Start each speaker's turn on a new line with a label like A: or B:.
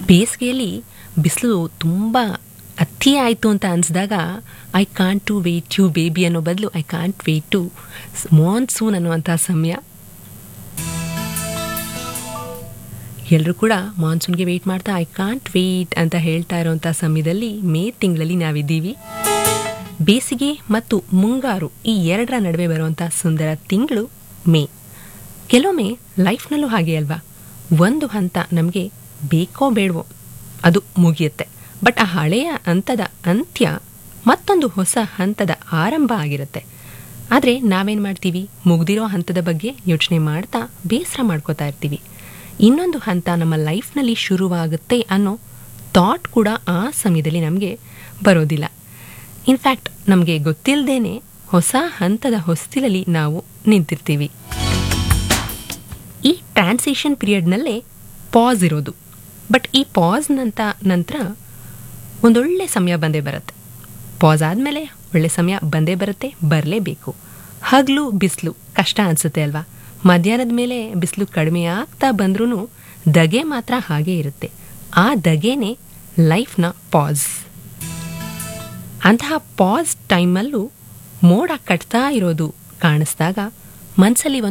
A: ಬೇಸಿಗೆಯಲ್ಲಿ ಬಿಸಿಲು ತುಂಬ ಅತಿ ಆಯಿತು ಅಂತ ಅನಿಸಿದಾಗ I can't to wait you baby ಅನ್ನೋ ಬದಲು I can't wait to monsoon ಅನ್ನುವಂಥ ಸಮಯ ಎಲ್ಲರೂ ಕೂಡ ಮಾನ್ಸೂನ್ಗೆ ವೆಯ್ಟ್ ಮಾಡ್ತಾ ಐ ಕಾಂಟ್ ವೆಯ್ಟ್ ಅಂತ ಹೇಳ್ತಾ ಇರೋವಂಥ ಸಮಯದಲ್ಲಿ ಮೇ ತಿಂಗಳಲ್ಲಿ ನಾವಿದ್ದೀವಿ ಬೇಸಿಗೆ ಮತ್ತು ಮುಂಗಾರು ಈ ಎರಡರ ನಡುವೆ ಬರುವಂಥ ಸುಂದರ ತಿಂಗಳು ಮೇ ಕೆಲವೊಮ್ಮೆ ಲೈಫ್ನಲ್ಲೂ ಹಾಗೆ ಅಲ್ವಾ ಒಂದು ಹಂತ ನಮಗೆ ಬೇಕೋ ಬೇಡವೋ ಅದು ಮುಗಿಯುತ್ತೆ ಬಟ್ ಆ ಹಳೆಯ ಹಂತದ ಅಂತ್ಯ ಮತ್ತೊಂದು ಹೊಸ ಹಂತದ ಆರಂಭ ಆಗಿರುತ್ತೆ ಆದರೆ ನಾವೇನು ಮಾಡ್ತೀವಿ ಮುಗ್ದಿರೋ ಹಂತದ ಬಗ್ಗೆ ಯೋಚನೆ ಮಾಡ್ತಾ ಬೇಸರ ಮಾಡ್ಕೋತಾ ಇರ್ತೀವಿ ಇನ್ನೊಂದು ಹಂತ ನಮ್ಮ ಲೈಫ್ನಲ್ಲಿ ಶುರುವಾಗುತ್ತೆ ಅನ್ನೋ ಥಾಟ್ ಕೂಡ ಆ ಸಮಯದಲ್ಲಿ ನಮಗೆ ಬರೋದಿಲ್ಲ ಇನ್ಫ್ಯಾಕ್ಟ್ ನಮಗೆ ಗೊತ್ತಿಲ್ಲದೇನೆ ಹೊಸ ಹಂತದ ಹೊಸ್ತಿಲಲ್ಲಿ ನಾವು ನಿಂತಿರ್ತೀವಿ ಈ ಟ್ರಾನ್ಸಿಷನ್ ಪೀರಿಯಡ್ನಲ್ಲೇ ಪಾಸ್ ಇರೋದು ಬಟ್ ಈ ಪಾಸ್ ನಂತ ನಂತರ ಒಂದೊಳ್ಳೆ ಸಮಯ ಬಂದೇ ಬರುತ್ತೆ ಪಾಸ್ ಆದಮೇಲೆ ಒಳ್ಳೆ ಸಮಯ ಬಂದೇ ಬರುತ್ತೆ ಬರಲೇಬೇಕು ಹಗಲು ಬಿಸಿಲು ಕಷ್ಟ ಅನಿಸುತ್ತೆ ಅಲ್ವಾ ಮಧ್ಯಾಹ್ನದ ಮೇಲೆ ಬಿಸಿಲು ಕಡಿಮೆ ಆಗ್ತಾ ಬಂದ್ರೂ ದಗೆ ಮಾತ್ರ ಹಾಗೇ ಇರುತ್ತೆ ಆ ದಗೆನೇ ಲೈಫ್ನ ಪಾಸ್ ಅಂತಹ ಪಾಸ್ ಟೈಮಲ್ಲೂ ಮೋಡ ಕಟ್ತಾ ಇರೋದು ಕಾಣಿಸ್ದಾಗ ಮನಸ್ಸಲ್ಲಿ ಒಂದು